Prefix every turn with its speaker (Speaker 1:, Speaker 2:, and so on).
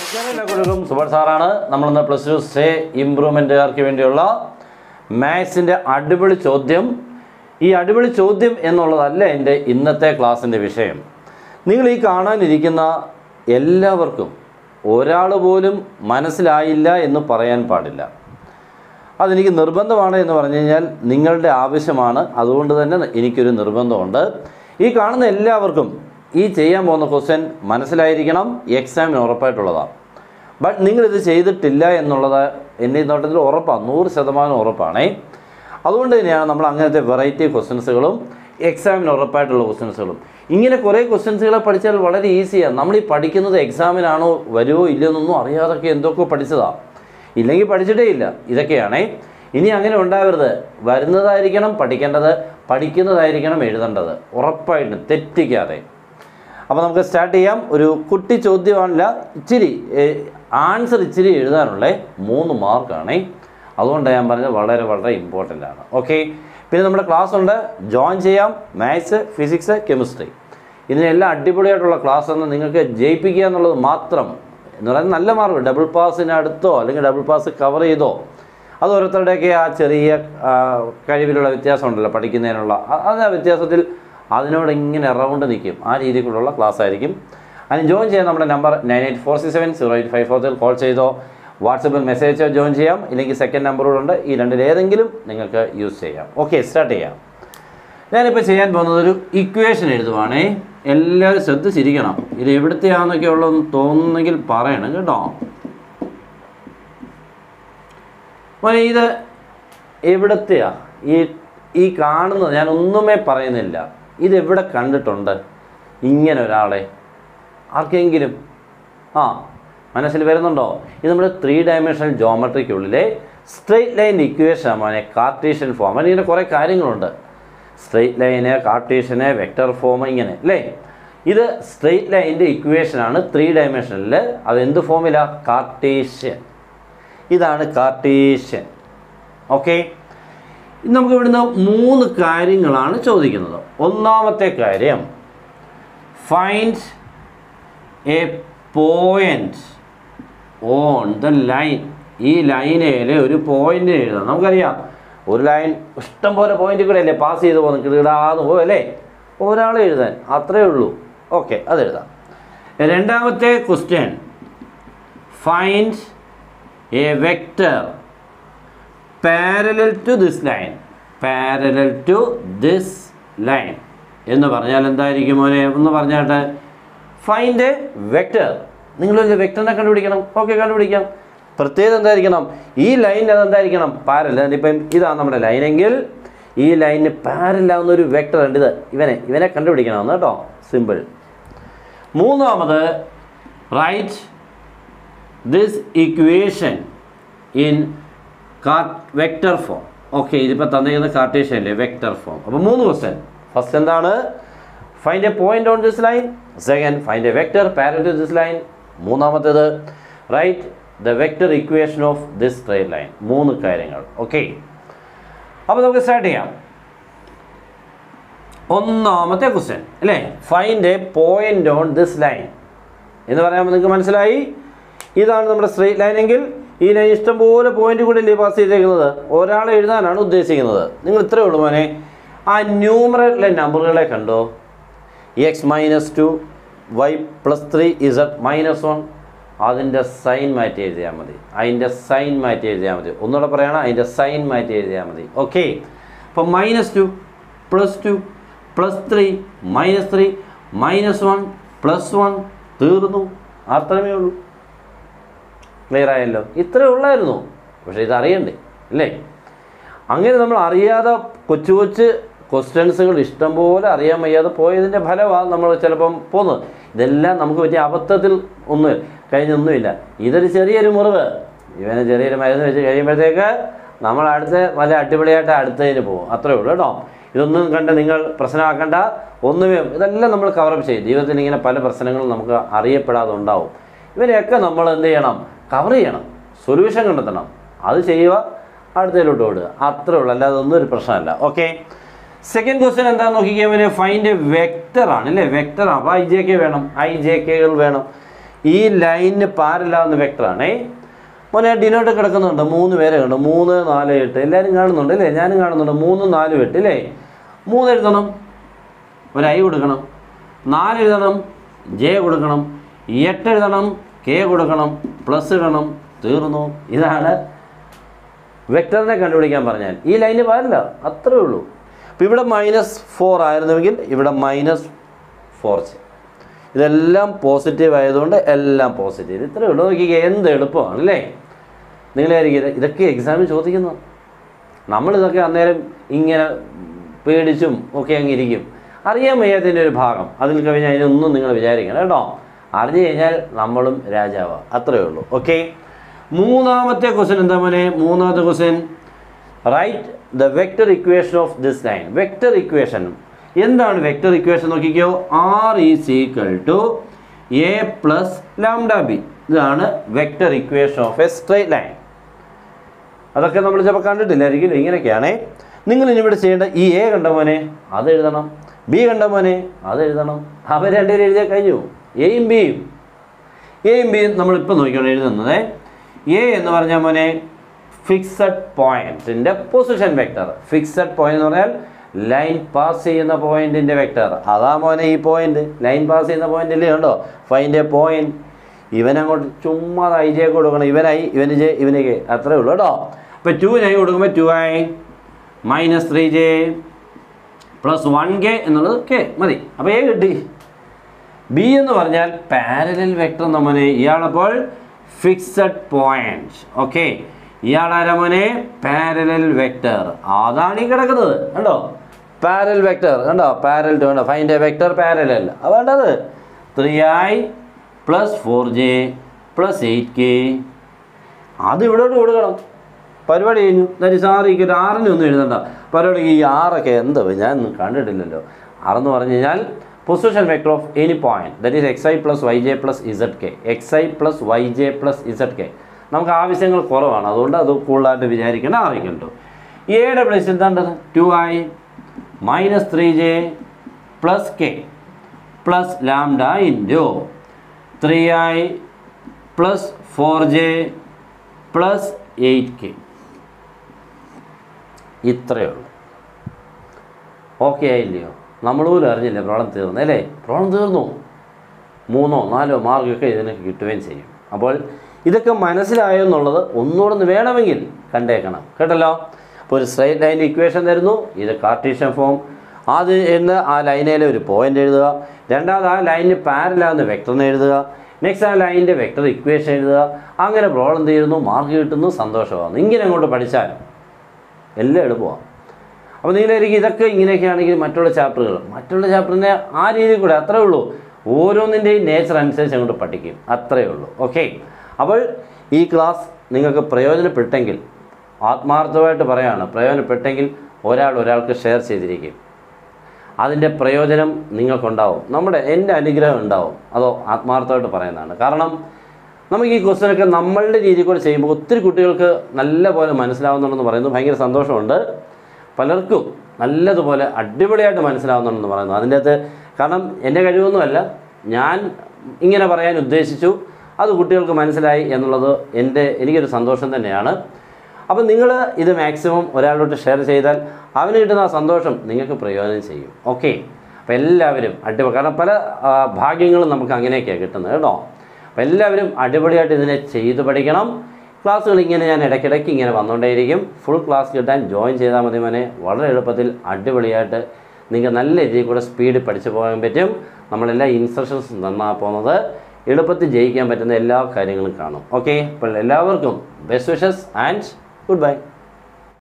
Speaker 1: എല്ലാവർക്കും സുഭാഷ് സാറാണ് നമ്മളിന്ന് പ്ലസ് ടു സേ ഇമ്പ്രൂവ്മെൻറ്റുകാർക്ക് വേണ്ടിയുള്ള മാത്സിൻ്റെ അടിപൊളി ചോദ്യം ഈ അടിപൊളി ചോദ്യം എന്നുള്ളതല്ല എൻ്റെ ഇന്നത്തെ ക്ലാസ്സിൻ്റെ വിഷയം നിങ്ങൾ ഈ കാണാനിരിക്കുന്ന എല്ലാവർക്കും ഒരാൾ പോലും മനസ്സിലായില്ല എന്ന് പറയാൻ പാടില്ല അതെനിക്ക് നിർബന്ധമാണ് എന്ന് പറഞ്ഞു കഴിഞ്ഞാൽ നിങ്ങളുടെ ആവശ്യമാണ് അതുകൊണ്ട് തന്നെ എനിക്കൊരു നിർബന്ധമുണ്ട് ഈ കാണുന്ന എല്ലാവർക്കും ഈ ചെയ്യാൻ പോകുന്ന ക്വസ്റ്റ്യൻ മനസ്സിലായിരിക്കണം എക്സാമിന് ഉറപ്പായിട്ടുള്ളതാണ് ബട്ട് നിങ്ങളിത് ചെയ്തിട്ടില്ല എന്നുള്ളത് എൻ്റെ ഈ നോട്ടത്തിൽ ഉറപ്പാണ് നൂറ് ശതമാനം ഉറപ്പാണേ അതുകൊണ്ട് തന്നെയാണ് നമ്മൾ അങ്ങനത്തെ വെറൈറ്റി ക്വസ്റ്റ്യൻസുകളും എക്സാമിന് ഉറപ്പായിട്ടുള്ള ക്വസ്റ്റ്യൻസുകളും ഇങ്ങനെ കുറേ ക്വസ്റ്റ്യൻസുകളെ പഠിച്ചാൽ വളരെ ഈസിയാണ് നമ്മൾ ഈ പഠിക്കുന്നത് എക്സാമിനാണോ വരുമോ ഇല്ലയോ എന്നൊന്നും അറിയാതൊക്കെ എന്തൊക്കെ പഠിച്ചതാണ് ഇല്ലെങ്കിൽ പഠിച്ചിട്ടേ ഇല്ല ഇതൊക്കെയാണേ ഇനി അങ്ങനെ ഉണ്ടാവരുത് വരുന്നതായിരിക്കണം പഠിക്കേണ്ടത് പഠിക്കുന്നതായിരിക്കണം എഴുതേണ്ടത് ഉറപ്പായിട്ടും തെറ്റിക്കാതെ അപ്പോൾ നമുക്ക് സ്റ്റാർട്ട് ചെയ്യാം ഒരു കുട്ടി ചോദ്യമാണില്ല ഇച്ചിരി ആൻസർ ഇച്ചിരി എഴുതാനുള്ള മൂന്ന് മാർക്കാണേ അതുകൊണ്ട് ഞാൻ പറഞ്ഞത് വളരെ വളരെ ഇമ്പോർട്ടൻ്റ് ആണ് ഓക്കെ പിന്നെ നമ്മുടെ ക്ലാസ് ഉണ്ട് ജോയിൻ ചെയ്യാം മാത്സ് ഫിസിക്സ് കെമിസ്ട്രി ഇതിനെല്ലാം അടിപൊളിയായിട്ടുള്ള ക്ലാസ് എന്ന് നിങ്ങൾക്ക് ജയിപ്പിക്കുക എന്നുള്ളത് മാത്രം എന്ന് പറയുന്നത് നല്ല മാർക്ക് ഡബിൾ പാസിന് അടുത്തോ അല്ലെങ്കിൽ ഡബിൾ പാസ് കവർ ചെയ്തോ അത് ഓരോരുത്തരുടെയൊക്കെ ആ ചെറിയ ആ, കഴിവിലുള്ള വ്യത്യാസം ഉണ്ടല്ലോ പഠിക്കുന്നതിനുള്ള അ- അത് ആ വ്യത്യാസത്തിൽ അതിനോട് ഇങ്ങനെ അറൗണ്ട് നിൽക്കും ആ രീതിയിലുള്ള ക്ലാസ് ആയിരിക്കും അതിന് ജോയിൻ ചെയ്യാൻ നമ്മുടെ number nine eight four six seven zero eight five four call ചെയ്തോ വാട്സപ്പിൽ മെസ്സേജ് ജോയിൻ ചെയ്യാം ഇല്ലെങ്കിൽ സെക്കൻഡ് നമ്പറുകളുണ്ട് ഈ രണ്ടിൽ ഏതെങ്കിലും നിങ്ങൾക്ക് യൂസ് ചെയ്യാം ഓക്കെ സ്റ്റാർട്ട് ചെയ്യാം ഞാനിപ്പോൾ ചെയ്യാൻ പോകുന്നത് ഒരു ഇക്വേഷൻ എഴുതുവാണേ എല്ലാവരും ശ്രദ്ധിച്ചിരിക്കണം ഇത് എവിടുത്തെയാണെന്നൊക്കെ ഉള്ളതെന്ന് തോന്നുന്നെങ്കിൽ പറയണം കേട്ടോ മോനെ ഇത് എവിടത്തെയാ ഈ ഈ കാണുന്നത് ഞാൻ ഒന്നുമേ പറയുന്നില്ല ഇത് എവിടെ കണ്ടിട്ടുണ്ട് ഇങ്ങനെ ഒരാളെ ആർക്കെങ്കിലും ആ മനസ്സിൽ വരുന്നുണ്ടോ ഇത് നമ്മുടെ ത്രീ ഡയമെൻഷണൽ ജോമെട്രിക്കുള്ളിലെ സ്ട്രെയിറ്റ് ലൈൻ ഇക്വേഷൻ മോനെ കാർട്ടീഷ്യൻ ഫോം അതിങ്ങനെ കുറേ കാര്യങ്ങളുണ്ട് സ്ട്രെയിറ്റ് ലൈന് കാർട്ടീഷ്യന് വെക്റ്റർ ഫോം ഇങ്ങനെ അല്ലേ ഇത് സ്ട്രെയിറ്റ് ലൈനിൻ്റെ ഇക്വേഷനാണ് ത്രീ ഡയമെൻഷനിൽ അത് എന്ത് ഫോമിലാണ് കാർട്ടീഷ്യൻ ഇതാണ് കാർട്ടീഷ്യൻ ഓക്കെ നമുക്ക് ഇവിടുന്ന് മൂന്ന് കാര്യങ്ങളാണ് ചോദിക്കുന്നത് ഒന്നാമത്തെ കാര്യം find a point on the line ഈ ലൈനയിൽ ഒരു പോയിന്റ് എഴുതാം നമുക്കറിയാം ഒരു ലൈൻ ഇഷ്ടം പോലെ പോയിന്റ് കൂടെ അല്ലേ പാസ് ചെയ്ത് പോകുന്നു കിടാന്ന് പോകും അല്ലേ ഒരാൾ എഴുതാൻ അത്രേ ഉള്ളൂ ഓക്കെ അതെഴുതാം രണ്ടാമത്തെ question find a vector parallel to this line parallel to this line എന്ന് പറഞ്ഞാൽ എന്തായിരിക്കും മോനെ ഒന്ന് പറഞ്ഞാട്ടെ ഫൈൻഡ് എ വെക്റ്റർ നിങ്ങളൊരു വെക്റ്ററിനെ കണ്ടുപിടിക്കണം ഓക്കെ കണ്ടുപിടിക്കാം പ്രത്യേകത എന്തായിരിക്കണം ഈ ലൈൻ അതെന്തായിരിക്കണം പാരൽ ഇപ്പം ഇതാണ് നമ്മുടെ ലൈനെങ്കിൽ ഈ ലൈനിന് പാരലാവുന്ന ഒരു വെക്റ്റർ ഉണ്ട് ഇത് ഇവനെ ഇവനെ കണ്ടുപിടിക്കണമെന്ന് കേട്ടോ സിമ്പിൾ മൂന്നാമത് write this equation in vector form okay ഇതിപ്പോൾ തന്നിരിക്കുന്ന കാർട്ടേഷ്യൻ അല്ലേ വെക്റ്റർ ഫോം അപ്പോൾ മൂന്ന് ക്വസ്റ്റ്യൻ ഫസ്റ്റ് എന്താണ് find a point on this line second find a vector parallel to this line മൂന്നാമത്തേത് write the vector equation of this straight line മൂന്ന് കാര്യങ്ങൾ okay അപ്പോൾ നമുക്ക് സ്റ്റാർട്ട് ചെയ്യാം ഒന്നാമത്തെ ക്വസ്റ്റ്യൻ അല്ലേ find a point on this line എന്ന് പറയുമ്പോൾ നിങ്ങൾക്ക് മനസ്സിലായി ഇതാണ് നമ്മുടെ സ്ട്രെയിറ്റ് ലൈൻ എങ്കിൽ ഈ ലൈൻ ഇഷ്ടംപോലെ പോയിന്റ് കൂടെ അല്ലേ പാസ് ചെയ്തേക്കുന്നത് ഒരാളെ എഴുതാനാണ് ഉദ്ദേശിക്കുന്നത് നിങ്ങൾ ഇത്രയേ ഉള്ളൂ മോനെ ആ ന്യൂമറേറ്റിലെ നമ്പറുകളെ കണ്ടോ x minus two y plus three z minus one അതിൻ്റെ സൈൻ മാറ്റി എഴുതിയാൽ മതി അതിൻ്റെ സൈൻ മാറ്റി എഴുതിയാൽ മതി ഒന്നുകൂടെ പറയണം അതിൻ്റെ സൈൻ മാറ്റി എഴുതിയാൽ മതി ഓക്കെ അപ്പോൾ minus two plus two plus three minus three minus one plus one തീർന്നു അത്രമേ ഉള്ളൂ ക്ലിയർ ആയല്ലോ ഇത്രേ ഉള്ളായിരുന്നു പക്ഷേ ഇത് അറിയണ്ടേ അല്ലേ അങ്ങനെ നമ്മൾ അറിയാതെ കൊച്ചു കൊച്ച് ക്വസ്റ്റ്യൻസുകൾ ഇഷ്ടംപോലെ അറിയാൻ വയ്യാതെ പോയതിൻ്റെ ഫലമാണ് നമ്മൾ ചിലപ്പം പോകുന്നത് ഇതെല്ലാം നമുക്ക് പറ്റിയ അബദ്ധത്തിൽ ഒന്നും കഴിഞ്ഞൊന്നുമില്ല ഇതൊരു ചെറിയൊരു മുറിവ് ഇവന് ചെറിയൊരു മരുന്ന് വെച്ച് കഴിയുമ്പോഴത്തേക്ക് നമ്മൾ അടുത്ത നല്ല അടിപൊളിയായിട്ട് അടുത്തതിന് പോകും അത്രേ ഉള്ളൂ കേട്ടോ ഇതൊന്നും കണ്ട് നിങ്ങൾ പ്രശ്നമാക്കേണ്ട ഒന്നുമേ ഇതെല്ലാം നമ്മൾ കവറപ്പ് ചെയ്യും ജീവിതത്തിൽ ഇങ്ങനെ പല പ്രശ്നങ്ങളും നമുക്ക് അറിയപ്പെടാതെ ഉണ്ടാവും ഇവരെയൊക്കെ നമ്മൾ എന്ത് ചെയ്യണം കവർ ചെയ്യണം സൊല്യൂഷൻ കണ്ടെത്തണം അത് ചെയ്യുക അടുത്തതിലോട്ട് ഓടുക അത്രേ ഉള്ളൂ അല്ലാതെ ഒന്നും ഒരു പ്രശ്നമല്ല ഓക്കെ സെക്കൻഡ് ക്വസ്റ്റ്യൻ എന്താണെന്ന് നോക്കിക്കഴിഞ്ഞാൽ ഫൈൻഡ് എ വെക്റ്റർ ആണ് അല്ലേ വെക്റ്റർ അപ്പോൾ ഐ ജെ കെ വേണം ഐ ജെ കെകൾ വേണം ഈ ലൈനിന് പാരലാവുന്ന വെക്ടറാണേ മോനെ ഡിനോട്ട് കിടക്കുന്നുണ്ട് മൂന്ന് പേരെ കണ്ടു മൂന്ന് നാല് എട്ട് എല്ലാവരും കാണുന്നുണ്ട് അല്ലേ ഞാനും കാണുന്നുണ്ട് മൂന്ന് നാല് എട്ട് അല്ലേ മൂന്ന് എഴുതണം ഒരു ഐ കൊടുക്കണം നാല് എഴുതണം ജെ കൊടുക്കണം എട്ട് എഴുതണം കെ കൊടുക്കണം പ്ലസ് ഇടണം തീർന്നു ഇതാണ് വെക്ടറിനെ കണ്ടുപിടിക്കാൻ പറഞ്ഞാൽ ഈ ലൈന് പാടില്ല അത്രേ ഉള്ളൂ അപ്പോൾ ഇവിടെ മൈനസ് ഫോർ ആയിരുന്നുവെങ്കിൽ ഇവിടെ മൈനസ് ഫോർ ചെയ്യും ഇതെല്ലാം പോസിറ്റീവ് ആയതുകൊണ്ട് എല്ലാം പോസിറ്റീവ് ഇത്രയേ ഉള്ളൂ നോക്കിക്കേ എന്ത് എളുപ്പമാണ് അല്ലേ നിങ്ങളായിരിക്കും ഇതൊക്കെ എക്സാമിൽ ചോദിക്കുന്നു നമ്മളിതൊക്കെ അന്നേരം ഇങ്ങനെ പേടിച്ചും ഒക്കെ അങ്ങ് ഇരിക്കും അറിയാൻ വയ്യാത്തതിൻ്റെ ഒരു ഭാഗം അതിൽ കഴിഞ്ഞാൽ അതിനൊന്നും നിങ്ങൾ വിചാരിക്കണം കേട്ടോ അറിഞ്ഞു കഴിഞ്ഞാൽ നമ്മളും രാജാവാണ് അത്രയേ ഉള്ളൂ ഓക്കെ മൂന്നാമത്തെ ക്വസ്റ്റ്യൻ എന്താ മോനെ മൂന്നാമത്തെ question write the vector equation of this line vector equation എന്താണ് വെക്ടർ ഇക്വേഷൻ നോക്കിക്കോ r is equal to a plus lambda b ഇതാണ് vector equation of a straight line അതൊക്കെ നമ്മൾ ചിലപ്പോൾ കണ്ടിട്ടില്ലായിരിക്കും ഇങ്ങനെയൊക്കെയാണേ നിങ്ങൾ ഇനി ഇവിടെ ചെയ്യേണ്ട ഈ എ കണ്ട മോനെ അത് എഴുതണം ബി കണ്ട മോനെ അത് എഴുതണം അവർ രണ്ടുപേരും എഴുതിയാൽ കഴിഞ്ഞു എയും ബിയും എയും ബിയും നമ്മളിപ്പോൾ നോക്കിയാണ് എഴുതുന്നത് എ എന്ന് പറഞ്ഞാൽ മോനെ ഫിക്സഡ് പോയിന്റിൻ്റെ പൊസിഷൻ വെക്ടർ ഫിക്സഡ് പോയിന്റ് എന്ന് പറഞ്ഞാൽ ലൈൻ പാസ് ചെയ്യുന്ന പോയിന്റിൻ്റെ വെക്ടർ അതാ മോനെ ഈ പോയിന്റ് ലൈൻ പാസ് ചെയ്യുന്ന പോയിന്റിൽ കണ്ടോ ഫൈൻ്റെ പോയിന്റ് ഇവനങ്ങോട്ട് ചുമ്മാ ഐ ജെ കൊടുക്കണം ഇവനായി ഇവന് ജെ ഇവന് കെ അത്രേ ഉള്ളൂ കേട്ടോ അപ്പോൾ ടുവിനായി കൊടുക്കുമ്പോൾ ടു ആയി minus three j plus one k എന്നുള്ളത് കെ മതി അപ്പോൾ എ കിട്ടി ബി എന്ന് പറഞ്ഞാൽ പാരലൽ വെക്ടർ നമ്മനെ ഇയാളപ്പോൾ ഫിക്സഡ് പോയിന്റ് ഓക്കെ ഇയാളാരാ മോനെ പാരലൽ വെക്ടർ അതാണ് ഈ കിടക്കുന്നത് കണ്ടോ പാരൽ വെക്ടർ കണ്ടോ പാരൽ ടു കണ്ടോ ഫൈൻഡ് എ വെക്ടർ പാരലൽ അത് വേണ്ടത് three i plus four j plus eight k അത് ഇവിടോട്ട് കൊടുക്കണം പരിപാടി കഴിഞ്ഞു ദാറ്റ് സാർ ഈ ഒരു ആറിനെ ഒന്നും എഴുതണ്ട പരിപാടി ഈ ആറൊക്കെ എന്തോ ഞാൻ ഒന്നും കണ്ടിട്ടില്ലല്ലോ ആറെന്ന് പറഞ്ഞു കഴിഞ്ഞാൽ position vector of any point that is x i plus y j plus z k x i plus y j plus z k നമുക്ക് ആവശ്യങ്ങൾ കുറവാണ് അതുകൊണ്ട് അത് കൂടുതലായിട്ട് വിചാരിക്കേണ്ട അറിയിക്കണ്ടു എയുടെ പ്ലേസ് എന്താണ്ടത് two i minus three j plus k plus lambda into three i plus four j plus eight k ഇത്രയേ ഉള്ളൂ ഓക്കെ ആയില്ലയോ നമ്മൾ പോലും അറിഞ്ഞില്ല പ്രോബ്ലം തീർന്നു അല്ലേ പ്രോബ്ലം തീർന്നു മൂന്നോ നാലോ മാർക്കൊക്കെ ഇതിന് കിട്ടുകയും ചെയ്യും അപ്പോൾ ഇതൊക്കെ മനസ്സിലായോ എന്നുള്ളത് ഒന്നുകൂടെ ഒന്ന് വേണമെങ്കിൽ കണ്ടേക്കണം കേട്ടല്ലോ അപ്പോൾ ഒരു സ്ട്രൈറ്റ് ലൈൻ്റെ ഇക്വേഷൻ തരുന്നു ഇത് കാർട്ടീഷ്യൻ ഫോം ആദ്യം എന്ന ആ ലൈനിലെ ഒരു പോയിന്റ് എഴുതുക രണ്ടാമത് ആ ലൈനിന് പാരലാകുന്ന വെക്ടറിനെ എഴുതുക നെക്സ്റ്റ് ആ ലൈനിൻ്റെ വെക്ടർ ഇക്വേഷൻ എഴുതുക അങ്ങനെ പ്രോബ്ലം തീരുന്നു മാർക്ക് കിട്ടുന്നു സന്തോഷമാകുന്നു ഇങ്ങനെ അങ്ങോട്ട് പഠിച്ചാൽ എല്ലാം എളുപ്പമാണ് അപ്പോൾ നിങ്ങളായിരിക്കും ഇതൊക്കെ ഇങ്ങനെയൊക്കെയാണെങ്കിൽ മറ്റുള്ള ചാപ്റ്ററുകൾ മറ്റുള്ള ചാപ്റ്ററിനെ ആ രീതിയിൽ കൂടെ അത്രേ ഉള്ളൂ ഓരോന്നിൻ്റെയും നേച്ചർ അനുസരിച്ച് അങ്ങോട്ട് പഠിക്കും അത്രയേ ഉള്ളൂ ഓക്കെ അപ്പോൾ ഈ ക്ലാസ് നിങ്ങൾക്ക് പ്രയോജനപ്പെട്ടെങ്കിൽ ആത്മാർത്ഥമായിട്ട് പറയാണ് പ്രയോജനപ്പെട്ടെങ്കിൽ ഒരാൾ ഒരാൾക്ക് ഷെയർ ചെയ്തിരിക്കും അതിൻ്റെ പ്രയോജനം നിങ്ങൾക്കുണ്ടാവും നമ്മുടെ എൻ്റെ അനുഗ്രഹം ഉണ്ടാവും അതോ ആത്മാർത്ഥമായിട്ട് പറയുന്നതാണ് കാരണം നമുക്ക് ഈ ക്വസ്റ്റ്യനൊക്കെ നമ്മളുടെ രീതിയിൽ കൂടെ ചെയ്യുമ്പോൾ ഒത്തിരി കുട്ടികൾക്ക് നല്ല പോലെ മനസ്സിലാവുന്നുണ്ടെന്ന് പറയുന്നു ഭയങ്കര സന്തോഷമുണ്ട് പലർക്കും നല്ലതുപോലെ അടിപൊളിയായിട്ട് മനസ്സിലാവുന്നുണ്ടെന്ന് പറയുന്നു അതിൻ്റെ അകത്ത് കാരണം എൻ്റെ കഴിവൊന്നുമല്ല ഞാൻ ഇങ്ങനെ പറയാൻ ഉദ്ദേശിച്ചു അത് കുട്ടികൾക്ക് മനസ്സിലായി എന്നുള്ളത് എൻ്റെ എനിക്കൊരു സന്തോഷം തന്നെയാണ് അപ്പം നിങ്ങൾ ഇത് മാക്സിമം ഒരാളോട്ട് ഷെയർ ചെയ്താൽ അവന് കിട്ടുന്ന ആ സന്തോഷം നിങ്ങൾക്ക് പ്രയോജനം ചെയ്യും ഓക്കെ അപ്പോൾ എല്ലാവരും അടിപൊളി കാരണം പല ആ, ഭാഗ്യങ്ങളും നമുക്ക് അങ്ങനെയൊക്കെയാണ് കിട്ടുന്നത് കേട്ടോ അപ്പോൾ എല്ലാവരും അടിപൊളിയായിട്ട് ഇതിനെ ചെയ്തു പഠിക്കണം ക്ലാസ്സുകൾ ഇങ്ങനെ ഞാൻ ഇടയ്ക്കിടയ്ക്ക് ഇങ്ങനെ വന്നുകൊണ്ടേയിരിക്കും ഫുൾ ക്ലാസ് കിട്ടാൻ ജോയിൻ ചെയ്താൽ മതി മോനെ വളരെ എളുപ്പത്തിൽ അടിപൊളിയായിട്ട് നിങ്ങൾക്ക് നല്ല രീതിയിൽ കൂടെ സ്പീഡിൽ പഠിച്ചു പോകാൻ പറ്റും നമ്മളെല്ലാ ഇൻസ്ട്രക്ഷൻസ് തന്നാ പോകുന്നത് എളുപ്പത്തിൽ ജയിക്കാൻ പറ്റുന്ന എല്ലാ കാര്യങ്ങളും കാണും ഓക്കെ അപ്പോൾ എല്ലാവർക്കും best wishes and good bye